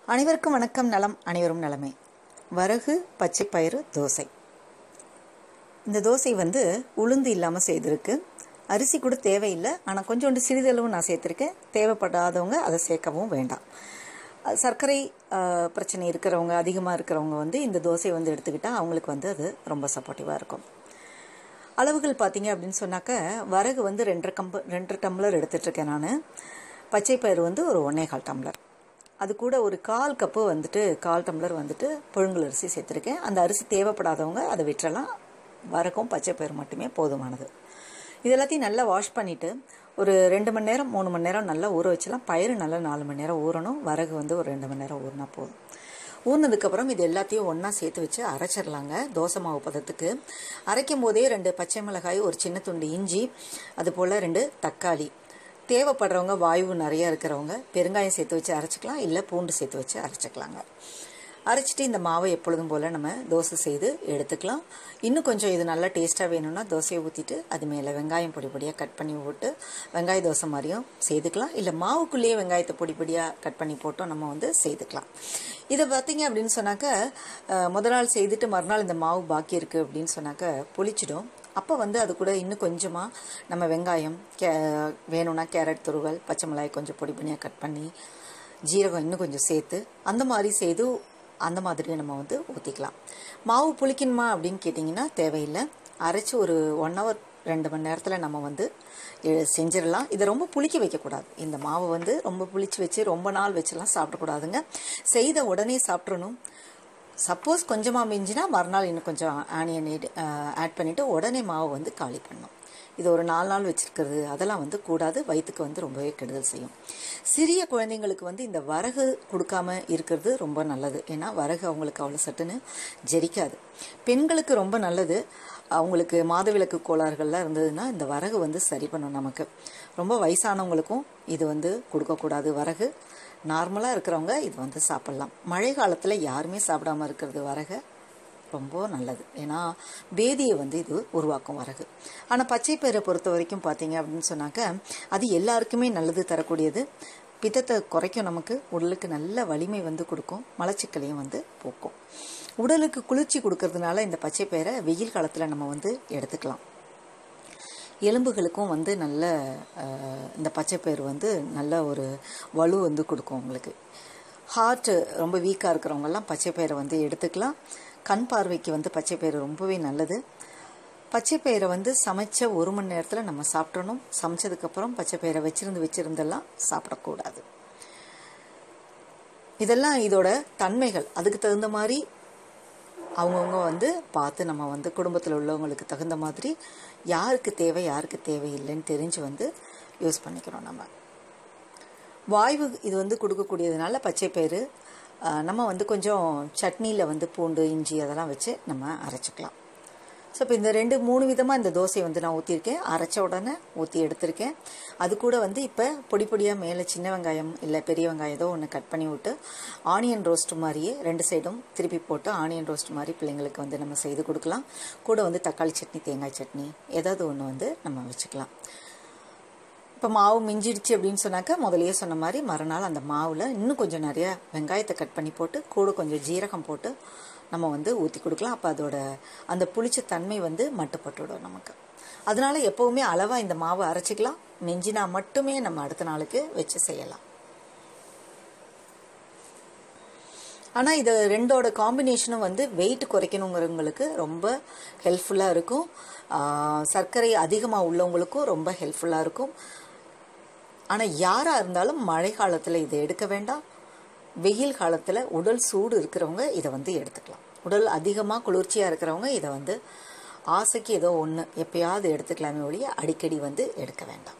அனைவருக்கும் வணக்கம் நலம் அனைவரும் நலமே வரகு பச்சை பயிறு தோசை இந்த தோசை வந்து உளுந்து இல்லாமல் செய்திருக்கு அரிசி கூட தேவையில்லை ஆனால் கொஞ்சோண்டு சிறிதளவு நான் சேர்த்துருக்கேன் தேவைப்படாதவங்க அதை சேர்க்கவும் வேண்டாம் அஹ் சர்க்கரை அஹ், பிரச்சனை இருக்கிறவங்க அதிகமாக இருக்கிறவங்க வந்து இந்த தோசையை வந்து எடுத்துக்கிட்டால் அவங்களுக்கு வந்து அது ரொம்ப சப்போர்ட்டிவாக இருக்கும் அளவுகள் பார்த்தீங்க அப்படின்னு சொன்னாக்க வரகு வந்து ரெண்டரை கம்பு ரெண்டரை டம்ளர் எடுத்துட்ருக்கேன் நான் பச்சை பயிறு வந்து ஒரு ஒன்றே கால் டம்ளர் அது கூட ஒரு கால் கப்பு வந்துட்டு கால் டம்ளர் வந்துட்டு புழுங்கல் அரிசி சேர்த்துருக்கேன் அந்த அரிசி தேவைப்படாதவங்க அதை விட்டுறலாம் வரகும் பச்சை பயிறு மட்டுமே போதுமானது இது எல்லாத்தையும் நல்லா வாஷ் பண்ணிவிட்டு ஒரு ரெண்டு மணி நேரம் மூணு மணி நேரம் நல்லா ஊற வச்சலாம் பயிறு நல்லா நாலு மணி நேரம் ஊறணும் வரகு வந்து ஒரு ரெண்டு மணி நேரம் ஊறினா போதும் ஊறினதுக்கப்புறம் இது எல்லாத்தையும் ஒன்றா சேர்த்து வச்சு அரைச்சிடலாங்க தோசை மாவு பதத்துக்கு அரைக்கும் போதே ரெண்டு பச்சை மிளகாய் ஒரு சின்ன துண்டு இஞ்சி அது போல் ரெண்டு தக்காளி தேவைப்படுறவங்க வாய்வு நிறையா இருக்கிறவங்க பெருங்காயம் சேர்த்து வச்சு அரைச்சிக்கலாம் இல்லை பூண்டு சேர்த்து வச்சு அரைச்சிக்கலாங்க அரைச்சிட்டு இந்த மாவை எப்பொழுதும் போல் நம்ம தோசை செய்து எடுத்துக்கலாம் இன்னும் கொஞ்சம் இது நல்லா டேஸ்ட்டாக வேணும்னா தோசையை ஊற்றிட்டு அது மேலே வெங்காயம் பொடி பொடியாக கட் பண்ணி போட்டு வெங்காய தோசை மாதிரியும் செய்துக்கலாம் இல்லை மாவுக்குள்ளேயே வெங்காயத்தை பொடி பொடியாக கட் பண்ணி போட்டும் நம்ம வந்து செய்துக்கலாம் இதை பார்த்தீங்க அப்படின்னு சொன்னாக்க அஹ், முத நாள் செய்துட்டு மறுநாள் இந்த மாவு பாக்கி இருக்குது அப்படின்னு சொன்னாக்க புளிச்சிடும் அப்போ வந்து அது கூட இன்னும் கொஞ்சமாக நம்ம வெங்காயம் கே வேணும்னா கேரட் துருவல் பச்சை மிளகாய் கொஞ்சம் பொடி பொடியாக கட் பண்ணி ஜீரகம் இன்னும் கொஞ்சம் சேர்த்து அந்த மாதிரி செய்து அந்த மாதிரி நம்ம வந்து ஊற்றிக்கலாம் மாவு புளிக்கணுமா அப்படின்னு கேட்டிங்கன்னா தேவையில்லை அரைச்சி ஒரு ஒன் ஹவர் ரெண்டு மணி நேரத்தில் நம்ம வந்து எ- செஞ்சிடலாம் இதை ரொம்ப புளிக்க வைக்கக்கூடாது இந்த மாவை வந்து ரொம்ப புளிச்சு வச்சு ரொம்ப நாள் வச்சுலாம் சாப்பிடக்கூடாதுங்க செய்த உடனே சாப்பிட்றணும் சப்போஸ் கொஞ்சமாக மிஞ்சினா மறுநாள் இன்னும் கொஞ்சம் ஆனியன் ஆட் பண்ணிவிட்டு உடனே மாவு வந்து காலி பண்ணணும் இது ஒரு நாலு நாள் வச்சிருக்கிறது அதெல்லாம் வந்து கூடாது வயிற்றுக்கு வந்து ரொம்பவே கெடுதல் செய்யும் சிறிய குழந்தைங்களுக்கு வந்து இந்த வரகு கொடுக்காம இருக்கிறது ரொம்ப நல்லது ஏன்னா வரகு அவங்களுக்கு அவ்வளோ சட்டுன்னு ஜெரிக்காது பெண்களுக்கு ரொம்ப நல்லது அவங்களுக்கு மாதவிலக்கு கோளாறுகள்லாம் இருந்ததுன்னா இந்த வரகு வந்து சரி பண்ணும் நமக்கு ரொம்ப வயசானவங்களுக்கும் இது வந்து கொடுக்கக்கூடாது வரகு நார்மலாக இருக்கிறவங்க இது வந்து சாப்பிட்லாம் மழை காலத்தில் யாருமே சாப்பிடாம இருக்கிறது வரகை ரொம்ப நல்லது ஏன்னா பேதியை வந்து இது உருவாக்கும் வரகு ஆனால் பச்சை பயிரை பொறுத்த வரைக்கும் பார்த்தீங்க அப்படின்னு சொன்னாக்க அது எல்லாருக்குமே நல்லது தரக்கூடியது பித்தத்தை குறைக்கும் நமக்கு உடலுக்கு நல்ல வலிமை வந்து கொடுக்கும் மலச்சிக்கலையும் வந்து போக்கும் உடலுக்கு குளிர்ச்சி கொடுக்கறதுனால இந்த பச்சை பயிரை வெயில் காலத்தில் நம்ம வந்து எடுத்துக்கலாம் எலும்புகளுக்கும் வந்து நல்ல அஹ், இந்த பச்சைப்பயிறு வந்து நல்ல ஒரு வலு வந்து கொடுக்கும் உங்களுக்கு ஹார்ட்டு ரொம்ப வீக்காக இருக்கிறவங்கெல்லாம் பச்சைப்பயிரை வந்து எடுத்துக்கலாம் கண் பார்வைக்கு வந்து பச்சைப்பயிறு ரொம்பவே நல்லது பச்சைப்பயிரை வந்து சமைச்ச ஒரு மணி நேரத்தில் நம்ம சாப்பிட்றணும் சமைச்சதுக்கப்புறம் பச்சைப்பயிரை வச்சிருந்து வச்சிருந்தெல்லாம் சாப்பிடக்கூடாது இதெல்லாம் இதோட தன்மைகள் அதுக்கு தகுந்த மாதிரி அவங்கவுங்க வந்து பார்த்து நம்ம வந்து குடும்பத்தில் உள்ளவங்களுக்கு தகுந்த மாதிரி யாருக்கு தேவை யாருக்கு தேவையில்லைன்னு தெரிஞ்சு வந்து யூஸ் பண்ணிக்கிறோம் நம்ம வாய்வு இது வந்து கொடுக்கக்கூடியதுனால பச்சை பயிறு ஆஹ், நம்ம வந்து கொஞ்சம் சட்னியில் வந்து பூண்டு இஞ்சி அதெல்லாம் வச்சு நம்ம அரைச்சிக்கலாம் ஸோ இப்போ இந்த ரெண்டு மூணு விதமாக இந்த தோசையை வந்து நான் ஊற்றிருக்கேன் அரைச்ச உடனே ஊற்றி எடுத்திருக்கேன் அது கூட வந்து இப்போ பொடி பொடியாக மேலே சின்ன வெங்காயம் இல்லை பெரிய வெங்காயம் ஏதோ ஒன்று கட் பண்ணி விட்டு ஆனியன் ரோஸ்ட் மாதிரியே ரெண்டு சைடும் திருப்பி போட்டு ஆனியன் ரோஸ்ட் மாதிரி பிள்ளைங்களுக்கு வந்து நம்ம செய்து கொடுக்கலாம் கூட வந்து தக்காளி சட்னி தேங்காய் சட்னி ஏதாவது ஒன்று வந்து நம்ம வச்சுக்கலாம் இப்போ மாவு மிஞ்சிடுச்சு அப்படின்னு சொன்னாக்க முதல்லயே சொன்ன மாதிரி மறுநாள் அந்த மாவில் இன்னும் கொஞ்சம் நிறைய வெங்காயத்தை கட் பண்ணி போட்டு கூட கொஞ்சம் ஜீரகம் போட்டு நம்ம வந்து ஊற்றி கொடுக்கலாம் அப்போ அதோட அந்த புளிச்ச தன்மை வந்து மட்டுப்பட்டுவிடும் நமக்கு அதனால எப்போவுமே அளவாக இந்த மாவை அரைச்சிக்கலாம் மிஞ்சினா மட்டுமே நம்ம அடுத்த நாளுக்கு வச்சு செய்யலாம் ஆனால் இது ரெண்டோட காம்பினேஷனும் வந்து வெயிட் குறைக்கணுங்கிறவங்களுக்கு ரொம்ப ஹெல்ப்ஃபுல்லாக இருக்கும் ஆஹ் சர்க்கரை அதிகமாக உள்ளவங்களுக்கும் ரொம்ப ஹெல்ப்ஃபுல்லாக இருக்கும் ஆனால் யாராக இருந்தாலும் மழை காலத்தில் இதை எடுக்க வேண்டாம் வெயில் காலத்தில் உடல் சூடு இருக்கிறவங்க இதை வந்து எடுத்துக்கலாம் உடல் அதிகமாக குளிர்ச்சியாக இருக்கிறவங்க இதை வந்து ஆசைக்கு ஏதோ ஒன்று எப்பயாவது எடுத்துக்கலாமே ஒழிய அடிக்கடி வந்து எடுக்க வேண்டாம்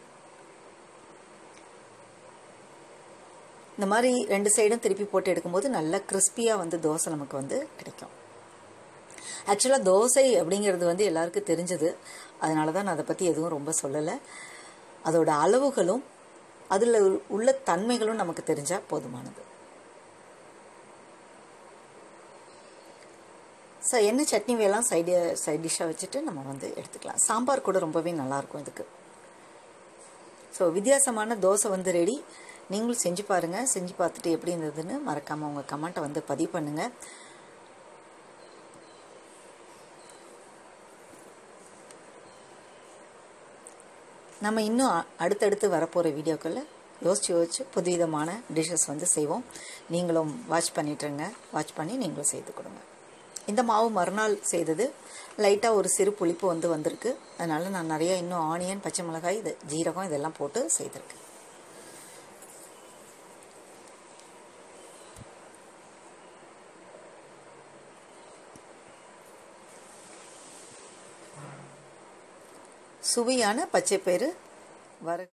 இந்த மாதிரி ரெண்டு சைடும் திருப்பி போட்டு எடுக்கும்போது நல்ல கிறிஸ்பியாக வந்து தோசை நமக்கு வந்து கிடைக்கும் ஆக்சுவலாக தோசை அப்படிங்கிறது வந்து எல்லாருக்கும் தெரிஞ்சது அதனால தான் நான் அதை பற்றி எதுவும் ரொம்ப சொல்லலை அதோட அளவுகளும் அதில் உள்ள தன்மைகளும் நமக்கு தெரிஞ்சால் போதுமானது ஸோ என்ன சட்னி வேலாம் சைடு சைட் டிஷ்ஷாக வச்சுட்டு நம்ம வந்து எடுத்துக்கலாம் சாம்பார் கூட ரொம்பவே நல்லாயிருக்கும் இதுக்கு ஸோ வித்தியாசமான தோசை வந்து ரெடி நீங்களும் செஞ்சு பாருங்கள் செஞ்சு பார்த்துட்டு எப்படி இருந்ததுன்னு மறக்காமல் உங்கள் கமெண்ட்டை வந்து பதிவு பண்ணுங்கள் நம்ம இன்னும் அ- அடுத்தடுத்து வரப்போகிற வீடியோக்களில் யோசிச்சு யோசிச்சு புதுவிதமான டிஷ்ஷஸ் வந்து செய்வோம் நீங்களும் வாட்ச் பண்ணிட்டுருங்க வாட்ச் பண்ணி நீங்களும் செய்து கொடுங்க இந்த மாவு மறுநாள் செய்தது லைட்டாக ஒரு சிறு புளிப்பு வந்து வந்திருக்கு அதனால் நான் நிறைய இன்னும் ஆனியன் பச்சை மிளகாய் இது ஜீரகம் இதெல்லாம் போட்டு செய்திருக்கேன் சுவையான பச்சைப்பயிறு வர